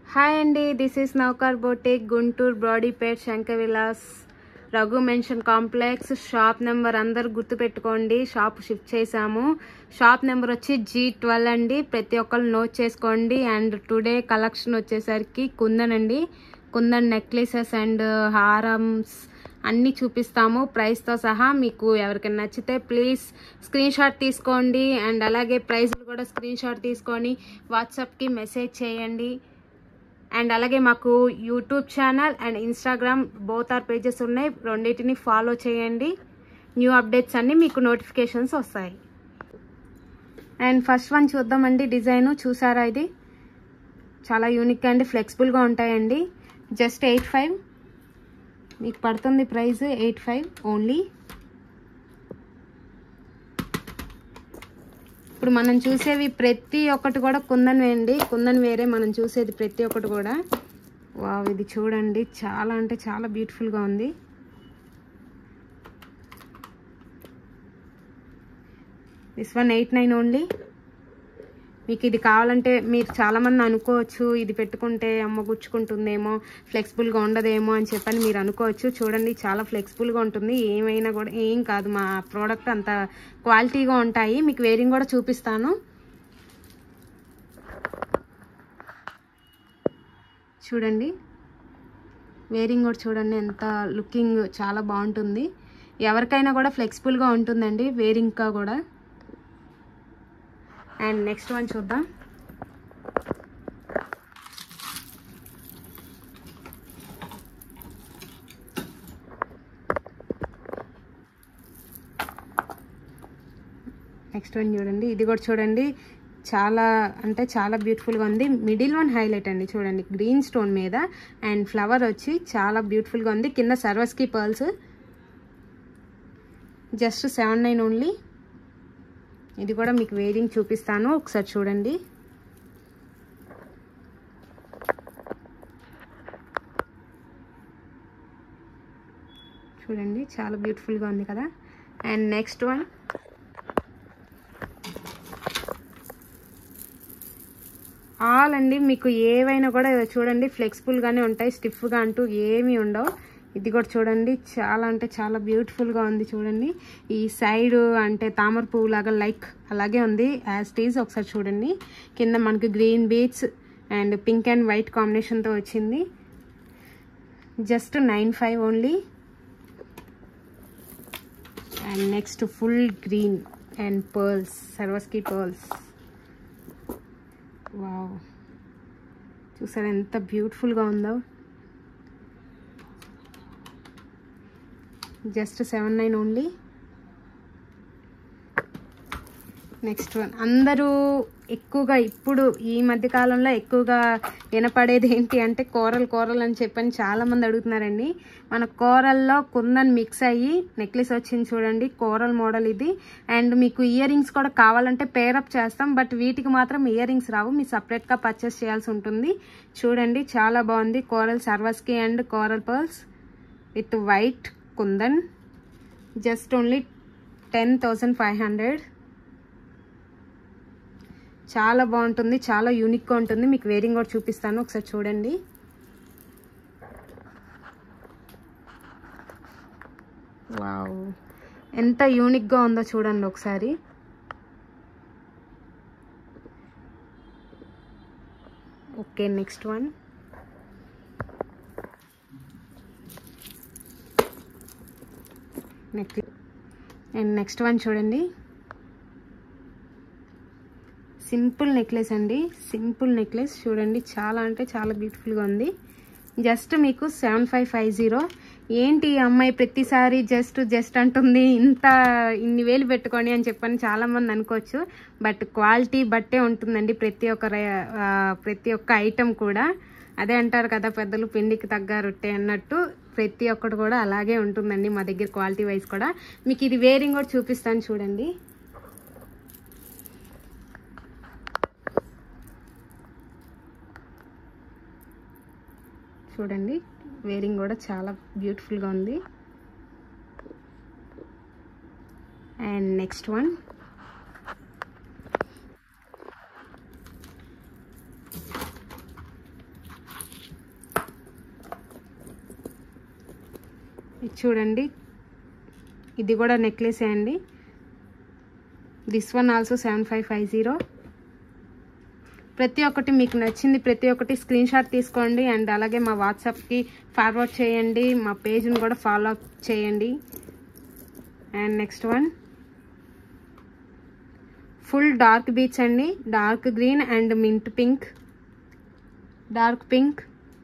hi అండి this is Naukar boutique Guntur Brodipet Shankar Vilas Raghu mansion complex shop number అందరు గుర్తుపెట్టుకోండి షాప్ షిఫ్ట్ చేశాము షాప్ నెంబర్ వచ్చి జీ ట్వెల్వ్ అండి ప్రతి ఒక్కరు నోట్ చేసుకోండి అండ్ టుడే కలెక్షన్ వచ్చేసరికి కుందన్ అండి కుందన్ నెక్లెసెస్ అండ్ హారమ్స్ అన్నీ చూపిస్తాము ప్రైస్తో సహా మీకు ఎవరికైనా నచ్చితే ప్లీజ్ స్క్రీన్ షాట్ తీసుకోండి అండ్ అలాగే ప్రైస్లు కూడా స్క్రీన్ షాట్ తీసుకొని వాట్సాప్కి మెసేజ్ చేయండి అండ్ అలాగే మాకు YouTube channel and Instagram both are pages ఉన్నాయి రెండింటిని ఫాలో చేయండి న్యూ అప్డేట్స్ అన్నీ మీకు నోటిఫికేషన్స్ వస్తాయి అండ్ ఫస్ట్ వన్ చూద్దామండి డిజైన్ చూసారా ఇది చాలా యూనిక్ అండి ఫ్లెక్సిబుల్గా ఉంటాయండి జస్ట్ ఎయిట్ ఫైవ్ మీకు పడుతుంది ప్రైస్ ఎయిట్ ఫైవ్ ఓన్లీ ఇప్పుడు మనం చూసేవి ప్రతి ఒక్కటి కూడా కుందన్ వేయండి కుందన్ వేరే మనం చూసేది ప్రతి ఒక్కటి కూడా వావ్ ఇది చూడండి చాలా అంటే చాలా బ్యూటిఫుల్గా ఉంది this one eight nine only మీకు ఇది కావాలంటే మీరు చాలామంది అనుకోవచ్చు ఇది పెట్టుకుంటే అమ్మ గుచ్చుకుంటుందేమో ఫ్లెక్సిబుల్గా ఉండదేమో అని చెప్పని మీరు అనుకోవచ్చు చూడండి చాలా ఫ్లెక్సిబుల్గా ఉంటుంది ఏమైనా కూడా ఏం కాదు మా ప్రోడక్ట్ అంత క్వాలిటీగా ఉంటాయి మీకు వేరింగ్ కూడా చూపిస్తాను చూడండి వేరింగ్ కూడా చూడండి ఎంత లుకింగ్ చాలా బాగుంటుంది ఎవరికైనా కూడా ఫ్లెక్సిబుల్గా ఉంటుందండి వేరింగ్గా కూడా అండ్ నెక్స్ట్ వన్ చూద్దాం నెక్స్ట్ వన్ చూడండి ఇది కూడా చూడండి చాలా అంటే చాలా బ్యూటిఫుల్గా ఉంది మిడిల్ వన్ హైలైట్ అండి చూడండి గ్రీన్ స్టోన్ మీద అండ్ ఫ్లవర్ వచ్చి చాలా బ్యూటిఫుల్గా ఉంది కింద Swarovski pearls just seven nine only ఇది కూడా మీకు వేరింగ్ చూపిస్తాను ఒకసారి చూడండి చూడండి చాలా బ్యూటిఫుల్గా ఉంది కదా అండ్ నెక్స్ట్ వన్ ఆల్ అండి మీకు ఏవైనా కూడా చూడండి ఫ్లెక్సిబుల్గానే ఉంటాయి స్టిఫ్గా అంటూ ఏమీ ఉండవు ఇది కూడా చూడండి చాలా అంటే చాలా బ్యూటిఫుల్గా ఉంది చూడండి ఈ సైడ్ అంటే తామర పువ్వు లాగా లైక్ అలాగే ఉంది యాజ్ టీజ్ ఒకసారి చూడండి కింద మనకి green beads and pink and white కాంబినేషన్తో వచ్చింది just nine five only and next full green and pearls Swarovski pearls wow చూసారా ఎంత బ్యూటిఫుల్గా ఉందో just seven nine only next one అందరూ ఎక్కువగా ఇప్పుడు ఈ మధ్య కాలంలో ఎక్కువగా వినపడేది ఏంటి అంటే కూరలు కూరలు అని చెప్పని చాలామంది అడుగుతున్నారండి మన కూరల్లో కుందన్ మిక్స్ అయ్యి నెక్లెస్ వచ్చింది చూడండి కూరల్ మోడల్ ఇది అండ్ మీకు ఇయర్ రింగ్స్ కూడా కావాలంటే పేరప్ చేస్తాం బట్ వీటికి మాత్రం ఇయర్ రింగ్స్ రావు మీరు సపరేట్గా పర్చేస్ చేయాల్సి ఉంటుంది చూడండి చాలా బాగుంది coral Swarovski and coral pearls with white kundan just only ten thousand five hundred చాలా బాగుంటుంది చాలా యూనిక్గా ఉంటుంది మీకు వేరింగ్ కూడా చూపిస్తాను ఒకసారి చూడండి వావ్ ఎంత యూనిక్గా ఉందో చూడండి ఒకసారి okay next one neck and next one చూడండి సింపుల్ నెక్లెస్ అండి సింపుల్ నెక్లెస్ చూడండి చాలా అంటే చాలా బ్యూటిఫుల్గా ఉంది జస్ట్ మీకు సెవెన్ ఫైవ్ ఫైవ్ జీరో ఏంటి ఈ అమ్మాయి ప్రతిసారి జస్ట్ జస్ట్ అంటుంది ఇంత ఇన్ని వేలు పెట్టుకొని అని చెప్పని చాలామంది అనుకోవచ్చు బట్ క్వాలిటీ బట్టే ఉంటుందండి ప్రతి ఒక్క ప్రతి ఒక్క ఐటెం కూడా అదే అంటారు కదా పెద్దలు పిండికి తగ్గ రొట్టె అన్నట్టు ప్రతి ఒక్కటి కూడా అలాగే ఉంటుందండి మా దగ్గర క్వాలిటీ వైజ్ కూడా మీకు ఇది వేరింగ్ కూడా చూపిస్తాను చూడండి చూడండి వేరింగ్ కూడా చాలా బ్యూటిఫుల్గా ఉంది అండ్ నెక్స్ట్ వన్ ఇది చూడండి ఇది కూడా నెక్లెసే అండి this one also seven five five zero ప్రతి ఒక్కటి మీకు నచ్చింది ప్రతి ఒక్కటి స్క్రీన్ షాట్ తీసుకోండి అండ్ అలాగే మా వాట్సాప్కి ఫార్వర్డ్ చేయండి మా పేజ్ని కూడా ఫాలో అప్ చేయండి and next one full dark peach అండి dark green and mint pink dark pink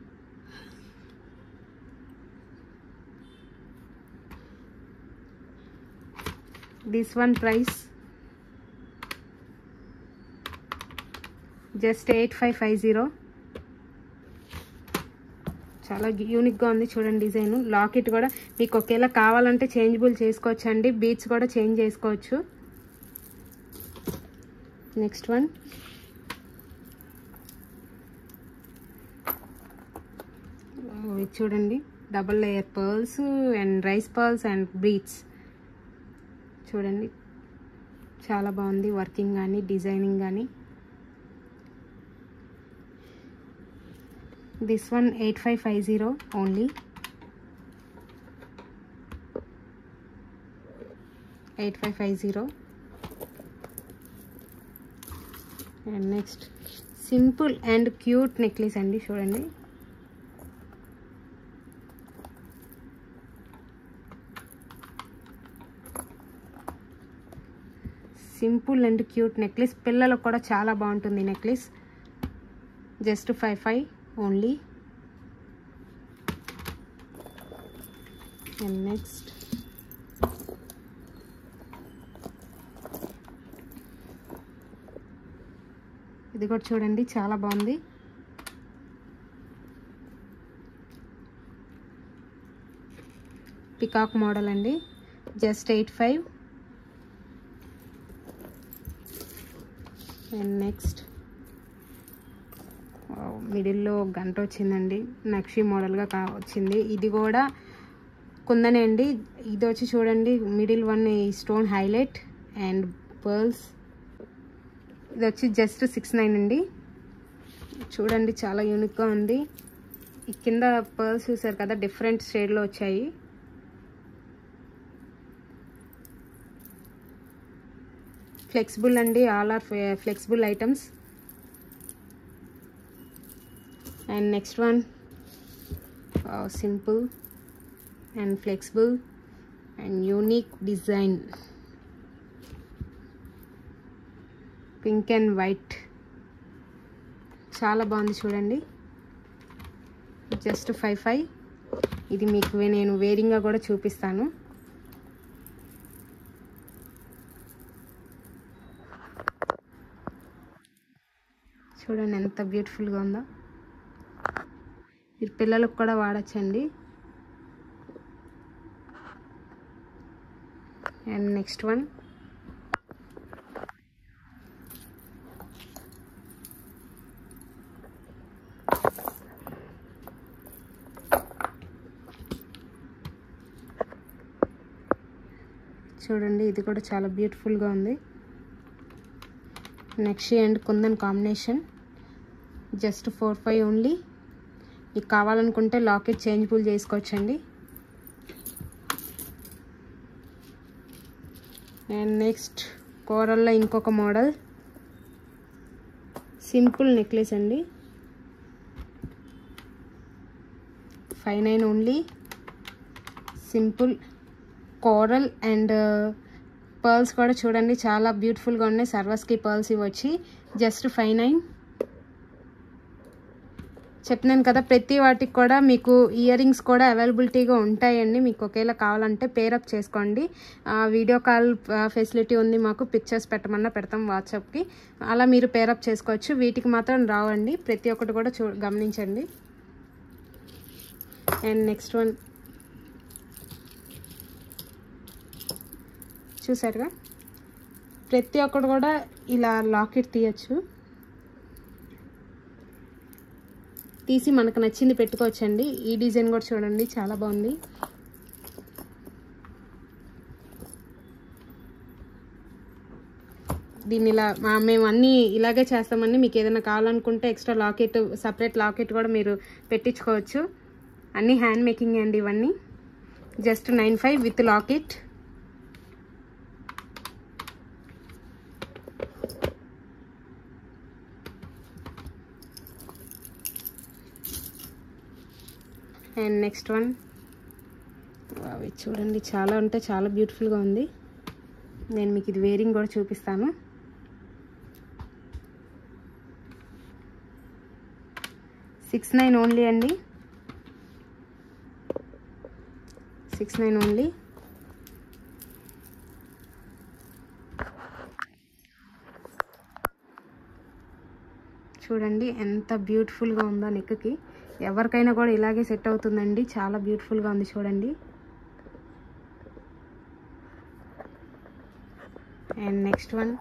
this one price just eight five five zero చాలా యూనిక్గా ఉంది చూడండి డిజైన్ లాకెట్ కూడా మీకు ఒకేలా కావాలంటే చేంజబుల్ చేసుకోవచ్చు అండి బీచ్ కూడా చేంజ్ చేసుకోవచ్చు నెక్స్ట్ వన్ ఇది చూడండి double layer pearls and rice pearls and peach చూడండి చాలా బాగుంది వర్కింగ్ కానీ డిజైనింగ్ కానీ this one eight five five zero only eight five five zero and next simple and cute necklace అండి చూడండి సింపుల్ అండ్ క్యూట్ నెక్లెస్ పిల్లలకు కూడా చాలా బాగుంటుంది necklace just five five only and next ఇది కూడా చూడండి చాలా బాగుంది పికాక్ మోడల్ అండి just eight five and next మిడిల్లో గంట వచ్చిందండి నక్షి మోడల్గా కా వచ్చింది ఇది కూడా కుందనే అండి ఇది వచ్చి చూడండి మిడిల్ వన్ ఈ స్టోన్ హైలైట్ అండ్ పర్ల్స్ ఇది వచ్చి జస్ట్ సిక్స్ నైన్ అండి చూడండి చాలా యూనిక్గా ఉంది ఈ కింద పర్ల్స్ చూసారు కదా డిఫరెంట్ షేడ్లో వచ్చాయి ఫ్లెక్సిబుల్ అండి all are flexible items and next one simple and flexible and unique design pink and white చాలా బాగుంది చూడండి జస్ట్ ఫైవ్ ఫైవ్ ఇది మీకు నేను వేరింగ్గా కూడా చూపిస్తాను చూడండి ఎంత బ్యూటిఫుల్గా ఉందో మీరు పిల్లలకు కూడా వాడచ్చండి అండ్ నెక్స్ట్ వన్ చూడండి ఇది కూడా చాలా బ్యూటిఫుల్గా ఉంది next and kundan combination just four five only మీకు కావాలనుకుంటే లాకెట్ చేంజబుల్ చేసుకోవచ్చండి అండ్ నెక్స్ట్ కోరల్లో ఇంకొక మోడల్ సింపుల్ నెక్లెస్ అండి five nine only simple coral and pearls కూడా చూడండి చాలా బ్యూటిఫుల్గా ఉన్నాయి సర్వస్కి పర్ల్స్ ఇవి వచ్చి జస్ట్ ఫైవ్ నైన్ చెప్పినాను కదా ప్రతి వాటికి కూడా మీకు ఇయర్ రింగ్స్ కూడా అవైలబిలిటీగా ఉంటాయండి మీకు ఒకేలా కావాలంటే పేరప్ చేసుకోండి వీడియో కాల్ ఫెసిలిటీ ఉంది మాకు పిక్చర్స్ పెట్టమన్నా పెడతాం వాట్సాప్కి అలా మీరు పేరప్ చేసుకోవచ్చు వీటికి మాత్రం రావండి ప్రతి ఒక్కటి కూడా చూ గమనించండి అండ్ నెక్స్ట్ వన్ చూసారుగా ప్రతి ఒక్కటి కూడా ఇలా లాకెట్ తీయచ్చు తీసి మనకు నచ్చింది పెట్టుకోవచ్చండి ఈ డిజైన్ కూడా చూడండి చాలా బాగుంది దీన్ని ఇలా మా- మేము అన్నీ ఇలాగే చేస్తామండి మీకు ఏదైనా కావాలనుకుంటే ఎక్స్ట్రా లాకెట్ సపరేట్ లాకెట్ కూడా మీరు పెట్టించుకోవచ్చు అన్నీ హ్యాండ్ మేకింగ్ అండి ఇవన్నీ just nine five with locket and next one అవి చూడండి చాలా అంటే చాలా బ్యూటిఫుల్గా ఉంది నేను మీకు ఇది వేరింగ్ కూడా చూపిస్తాను సిక్స్ నైన్ ఓన్లీ అండి సిక్స్ నైన్ ఓన్లీ చూడండి ఎంత బ్యూటిఫుల్గా ఉందో నెక్కి ఎవరికైనా కూడా ఇలాగే సెట్ అవుతుందండి చాలా బ్యూటిఫుల్గా ఉంది చూడండి అండ్ నెక్స్ట్ వన్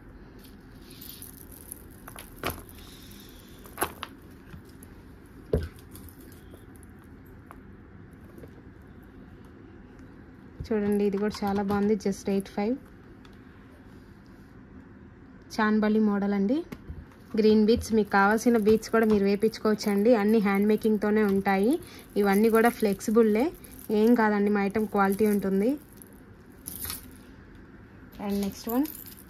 చూడండి ఇది కూడా చాలా బాగుంది just eight five chandbali model అండి గ్రీన్ బీట్స్ మీకు కావాల్సిన బీట్స్ కూడా మీరు వేపించుకోవచ్చు అండి అన్ని హ్యాండ్ మేకింగ్తోనే ఉంటాయి ఇవన్నీ కూడా ఫ్లెక్సిబుల్లే ఏం కాదండి మా ఐటమ్ క్వాలిటీ ఉంటుంది and next one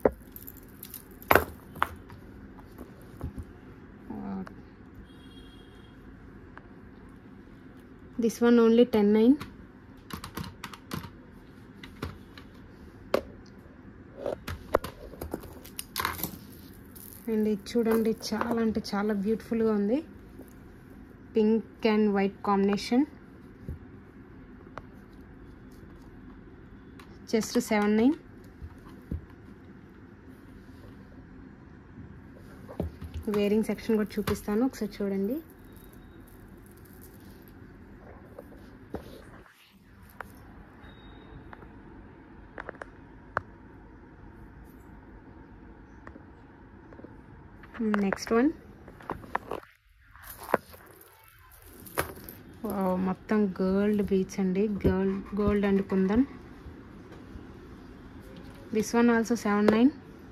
this one only ten nine and ఇది చూడండి చాలా అంటే చాలా బ్యూటిఫుల్గా ఉంది pink and white combination just seven nine wearing section కూడా చూపిస్తాను ఒకసారి చూడండి నెక్స్ట్ వన్ మొత్తం గోల్డ్ బీచ్ అండి gold gold and kundan this one also seven nine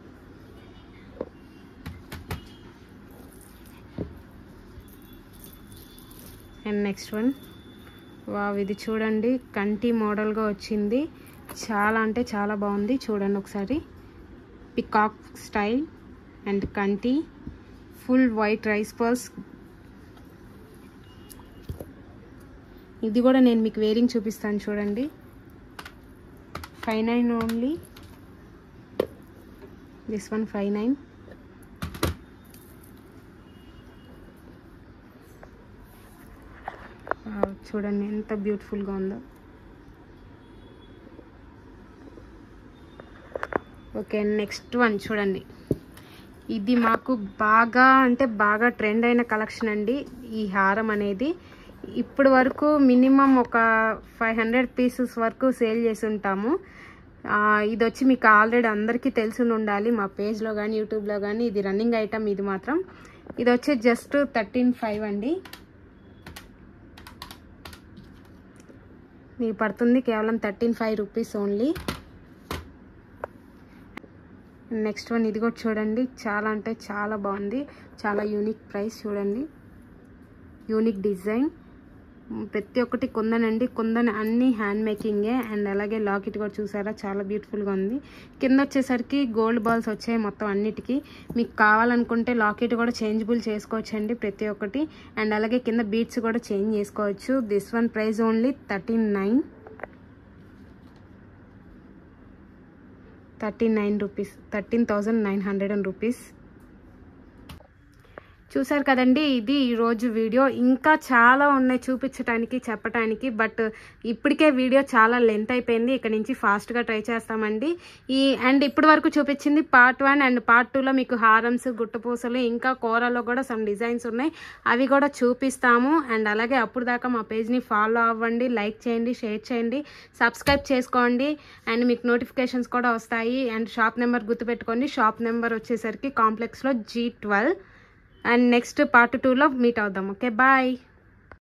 and next one wow ఇది చూడండి కంటి మోడల్గా వచ్చింది చాలా అంటే చాలా బాగుంది చూడండి ఒకసారి పికాక్ స్టైల్ అండ్ కంటి ఫుల్ వైట్ రైస్ పర్స్ ఇది కూడా నేను మీకు వేరింగ్ చూపిస్తాను చూడండి five nine only this one five nine చూడండి ఎంత బ్యూటిఫుల్గా ఉందో ఓకే నెక్స్ట్ వన్ చూడండి ఇది మాకు బాగా అంటే బాగా ట్రెండ్ అయిన కలెక్షన్ అండి ఈ హారం అనేది ఇప్పటి వరకు మినిమం ఒక ఫైవ్ హండ్రెడ్ పీసెస్ వరకు సేల్ చేసి ఉంటాము ఇది వచ్చి మీకు ఆల్రెడీ అందరికీ తెలిసి ఉండాలి మా పేజ్లో కానీ యూట్యూబ్లో కానీ ఇది రన్నింగ్ ఐటమ్ ఇది మాత్రం ఇది వచ్చి జస్ట్ థర్టీన్ ఫైవ్ అండి మీకు పడుతుంది కేవలం thirteen five rupees only next one ఇది కూడా చూడండి చాలా అంటే చాలా బాగుంది చాలా యూనిక్ ప్రైస్ చూడండి యూనిక్ డిజైన్ ప్రతి ఒక్కటి కుందనండి కుందన్ అన్ని హ్యాండ్ మేకింగే అండ్ అలాగే లాకెట్ కూడా చూసారా చాలా బ్యూటిఫుల్గా ఉంది కింద వచ్చేసరికి గోల్డ్ బాల్స్ వచ్చాయి మొత్తం అన్నిటికీ మీకు కావాలనుకుంటే లాకెట్ కూడా చేంజబుల్ చేసుకోవచ్చండి ప్రతి ఒక్కటి అండ్ అలాగే కింద బీట్స్ కూడా చేంజ్ చేసుకోవచ్చు this one price only thirteen nine thirteen nine rupees thirteen thousand nine hundred and rupees చూసారు కదండి ఇది ఈరోజు వీడియో ఇంకా చాలా ఉన్నాయి చూపించడానికి చెప్పడానికి బట్ ఇప్పటికే వీడియో చాలా లెంత్ అయిపోయింది ఇక్కడ నుంచి ఫాస్ట్గా ట్రై చేస్తామండి ఈ అండ్ ఇప్పటి వరకు చూపించింది పార్ట్ వన్ అండ్ పార్ట్ టూలో మీకు హారమ్స్ గుట్టపూసలు ఇంకా కూరలో కూడా సమ్ డిజైన్స్ ఉన్నాయి అవి కూడా చూపిస్తాము అండ్ అలాగే అప్పుడు దాకా మా పేజ్ని ఫాలో అవ్వండి లైక్ చేయండి షేర్ చేయండి సబ్స్క్రైబ్ చేసుకోండి అండ్ మీకు నోటిఫికేషన్స్ కూడా వస్తాయి అండ్ షాప్ నెంబర్ గుర్తుపెట్టుకోండి షాప్ నెంబర్ వచ్చేసరికి కాంప్లెక్స్లో G twelve and next part టూలో మీట్ అవుదాం ఓకే బాయ్